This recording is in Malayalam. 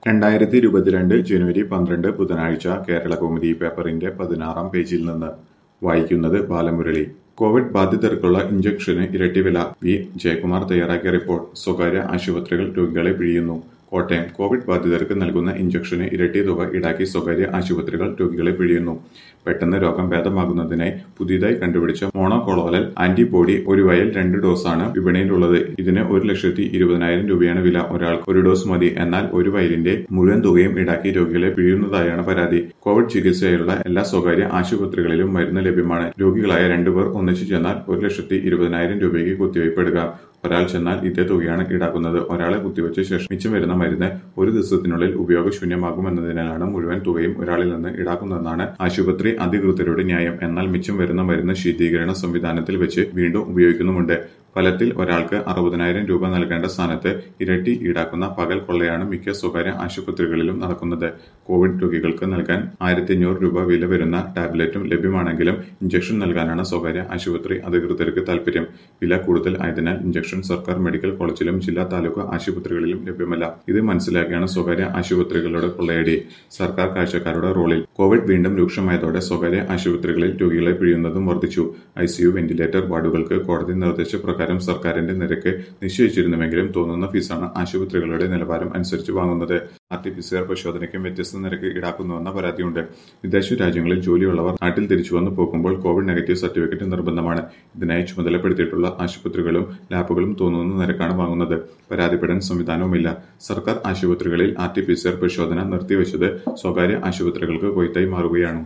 രണ്ടായിരത്തി ഇരുപത്തിരണ്ട് ജനുവരി പന്ത്രണ്ട് ബുധനാഴ്ച കേരളകൗമുദി പേപ്പറിന്റെ പതിനാറാം പേജിൽ നിന്ന് വായിക്കുന്നത് ബാലമുരളി കോവിഡ് ബാധിതർക്കുള്ള ഇഞ്ചക്ഷന് ഇരട്ടി വില വി ജയകുമാർ തയ്യാറാക്കിയ റിപ്പോർട്ട് സ്വകാര്യ ആശുപത്രികൾ രോഗികളെ പിഴിയുന്നു കോട്ടയം കോവിഡ് ബാധിതർക്ക് നൽകുന്ന ഇഞ്ചക്ഷന് ഇരട്ടി തുക ഈടാക്കി സ്വകാര്യ ആശുപത്രികൾ രോഗികളെ പിഴിയുന്നു പെട്ടെന്ന് രോഗം ഭേദമാകുന്നതിനായി പുതിയതായി കണ്ടുപിടിച്ച മോണോകൊളോലൽ ആന്റിബോഡി ഒരു വയൽ രണ്ട് ഡോസാണ് വിപണിയിലുള്ളത് ഇതിന് ഒരു ലക്ഷത്തി ഇരുപതിനായിരം രൂപയാണ് വില ഒരാൾക്ക് ഒരു ഡോസ് മതി എന്നാൽ ഒരു വയലിന്റെ മുഴുവൻ തുകയും ഈടാക്കി രോഗികളെ പിഴിയുന്നതായാണ് പരാതി കോവിഡ് ചികിത്സയുള്ള എല്ലാ സ്വകാര്യ ആശുപത്രികളിലും മരുന്ന് ലഭ്യമാണ് രോഗികളായ രണ്ടുപേർ ഒന്നിച്ചു ചെന്നാൽ ഒരു ലക്ഷത്തി ഇരുപതിനായിരം രൂപയ്ക്ക് കുത്തിവയ്പ് എടുക്കാം ഒരാൾ ചെന്നാൽ ഇതേ തുകയാണ് ഈടാക്കുന്നത് ഒരാളെ കുത്തിവെച്ച ശേഷം മിച്ചം വരുന്ന മരുന്ന് ഒരു ദിവസത്തിനുള്ളിൽ ഉപയോഗശൂന്യമാകുമെന്നതിനാലാണ് മുഴുവൻ തുകയും ഒരാളിൽ നിന്ന് ഈടാക്കുന്നതെന്നാണ് ആശുപത്രി അധികൃതരുടെ ന്യായം എന്നാൽ മിച്ചം വരുന്ന മരുന്ന് ശീതീകരണ സംവിധാനത്തിൽ വെച്ച് വീണ്ടും ഉപയോഗിക്കുന്നുമുണ്ട് ഫലത്തിൽ ഒരാൾക്ക് അറുപതിനായിരം രൂപ നൽകേണ്ട സ്ഥാനത്ത് ഇരട്ടി ഈടാക്കുന്ന പകൽ കൊള്ളയാണ് മിക്ക സ്വകാര്യ ആശുപത്രികളിലും നടക്കുന്നത് കോവിഡ് രോഗികൾക്ക് നൽകാൻ ആയിരത്തി അഞ്ഞൂറ് രൂപ വില വരുന്ന ടാബ്ലറ്റും ലഭ്യമാണെങ്കിലും ഇഞ്ചക്ഷൻ നൽകാനാണ് സ്വകാര്യ ആശുപത്രി അധികൃതർക്ക് താൽപര്യം വില കൂടുതൽ ആയതിനാൽ ഇഞ്ചക്ഷൻ സർക്കാർ മെഡിക്കൽ കോളേജിലും ജില്ലാ താലൂക്ക് ആശുപത്രികളിലും ലഭ്യമല്ല ഇത് മനസ്സിലാക്കിയാണ് സ്വകാര്യ ആശുപത്രികളുടെ കൊള്ളയടി സർക്കാർ കാഴ്ചക്കാരുടെ റോളിൽ കോവിഡ് വീണ്ടും രൂക്ഷമായതോടെ സ്വകാര്യ ആശുപത്രികളിൽ രോഗികളെ പിഴിയുന്നതും വർദ്ധിച്ചു ഐസിയു വെന്റിലേറ്റർ വാർഡുകൾക്ക് കോടതി നിർദ്ദേശപ്രകാരം സർക്കാരിന്റെ നിരക്ക് നിശ്ചയിച്ചിരുന്നുവെങ്കിലും തോന്നുന്ന ഫീസാണ് ആശുപത്രികളുടെ നിലവാരം അനുസരിച്ച് വാങ്ങുന്നത് R T P C R പരിശോധനയ്ക്കും വ്യത്യസ്ത നിരക്ക് ഈടാക്കുന്നുവെന്ന പരാതിയുണ്ട് വിദേശ രാജ്യങ്ങളിൽ ജോലിയുള്ളവർ നാട്ടിൽ തിരിച്ചു വന്നു പോകുമ്പോൾ കോവിഡ് നെഗറ്റീവ് സർട്ടിഫിക്കറ്റ് നിർബന്ധമാണ് ഇതിനായി ചുമതലപ്പെടുത്തിയിട്ടുള്ള ആശുപത്രികളും ലാബുകളും തോന്നുന്ന നിരക്കാണ് വാങ്ങുന്നത് പരാതിപ്പെടാൻ സംവിധാനവുമില്ല സർക്കാർ ആശുപത്രികളിൽ R T P C R പരിശോധന നിർത്തിവെച്ചത് സ്വകാര്യ ആശുപത്രികൾക്ക് കൊയ്ത്തായി മാറുകയാണ്